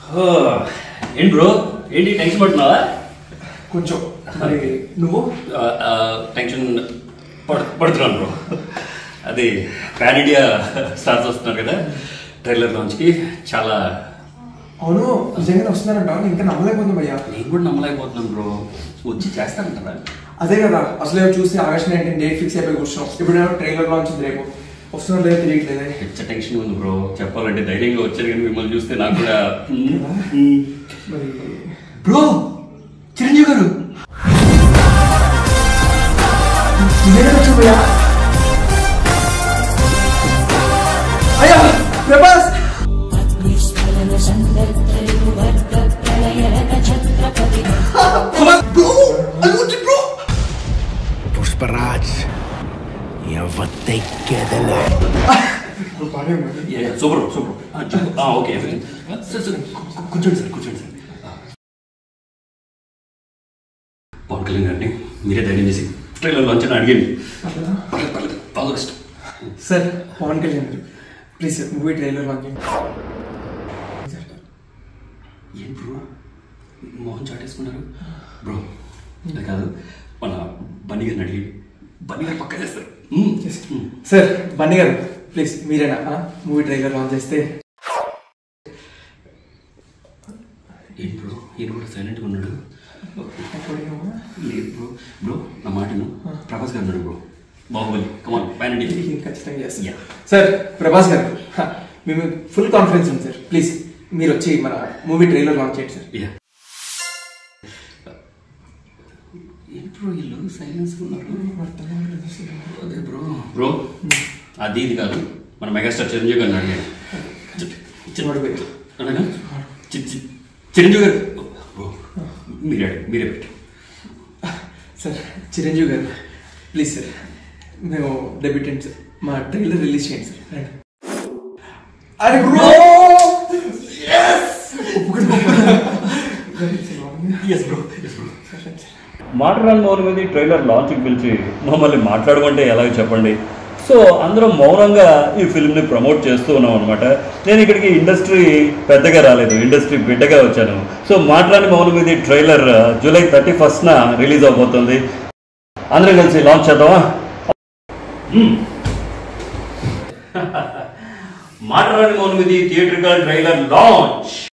ఓ, ఏంటి బ్రో ఏంటి టెన్షన్ పడుతున్నావా కొంచెం మరి నువ్వు ఆ, ఆ, టెన్షన్ పడు పడుతున్నాను బ్రో అది పాన్ ఇండియా స్టార్స్ వస్తున్నారు కదా ట్రైలర్ లాంచ్కి చాలా అవును నిజంగానే వస్తున్నారంట ఇంకా నమ్మలేకపోతుంది భయ్యా నేను కూడా నమ్మలేకపోతున్నాను బ్రో వచ్చి చేస్తానంటారా అదే కదా అసలు ఏమో చూసి ఆగస్ట్ నైన్టీన్ డేట్ ఫిక్స్ అయిపోయి కూర్చున్నాం ఇప్పుడు ట్రైలర్ లాంచ్ ఉంది రేపు వస్తున్నారు లేదో తెలియట్లేదే హెచ్చ టెన్షన్ ఉంది బ్రో చెప్పాలంటే ధైర్యంగా వచ్చారు కానీ మిమ్మల్ని చూస్తే నాకు కూడా మ్మ్, మ్మ్. మరి బ్రో చిరంజీవి గారు నిజంగానే వచ్చావు భయ్యా అయ్యా ప్రభాస్ బ్రో అది వచ్చి బ్రో పుష్పరాజ్ ఎవత్తెక్కెదలే బాగానే ఉంది yeah, yeah, super bro, super ఆ, చెప్పు. ఆ, ఓకే ఎవ్రీథింగ్ సార్ సార్ కూర్చోండి సార్ కూర్చోండి సార్ ఆ. పవన్ కళ్యాణ్ గారిని మీరే ధైర్యం చేసి ట్రైలర్ లాంచ్ అని అడిగింది పర్లేదు పర్లేదు all the best sir Pawan Kalyan garu please sir movie trailer launch చేయండి ఏం బ్రో మోహన్ చాటేసుకున్నారు బ్రో అది కాదు మన బన్నీ గారిని అడిగి బన్నీ గారు పక్క చేస్తారు మ్మ్. మ్మ్. సార్ బన్నీ గారు ప్లీజ్ మీరేనా మూవీ ట్రైలర్ లాంచ్ చేస్తే ఏం బ్రో ఈయన కూడా సైలెంట్గా ఉన్నాడు లేదు బ్రో బ్రో నా మాటను ప్రభాస్ గారు ఉన్నాడు బ్రో బాహుబలి కమాన్ పైన ఖచ్చితంగా చేస్తాం Yeah. సార్ ప్రభాస్ గారు హ, మేము ఫుల్ కాన్ఫిడెన్స్ ఉంది సార్ ప్లీజ్ మీరు వచ్చి మన మూవీ ట్రైలర్ లాంచ్ చేయండి సార్ యా ఏంటి బ్రో వీళ్ళు సైలెన్స్ ఉన్నారు అదే బ్రో బ్రో అది ఇది కాదు మన మెగాస్టార్ చిరంజీవి గారిని అడిగాను చి- చి- వాడు పెట్టు. అలాగా? చి- చి- చిరంజీవి గారు బ్రో మీరే అడగండి, మీరే పెట్టి sir Chiranjeevi garu please sir మేము డెబ్యూటెంట్ సార్ మా ట్రైలర్ రిలీజ్ చేయండి సార్ రండి అరే bro yes bro yes bro మాట్లాడని మౌనం మీద ట్రైలర్ లాంచ్కి పిలిచి మమ్మల్ని మాట్లాడమంటే ఎలాగో చెప్పండి సో అందరం మౌనంగా ఈ ఫిల్మ్ని ప్రమోట్ చేస్తూ ఉన్నాం అనమాట నేను ఇక్కడికి ఇండస్ట్రీ పెద్దగా రాలేదు ఇండస్ట్రీ బిడ్డగా వచ్చాను సో మాట్లాడని మౌనం మీద ట్రైలర్ జూలై థర్టీ ఫస్ట్న రిలీజ్ అవబోతుంది అందరం కలిసి లాంచ్ చేద్దామా మాట్లాడని మౌనం మీద థియేటర్ ట్రైలర్ లాంచ్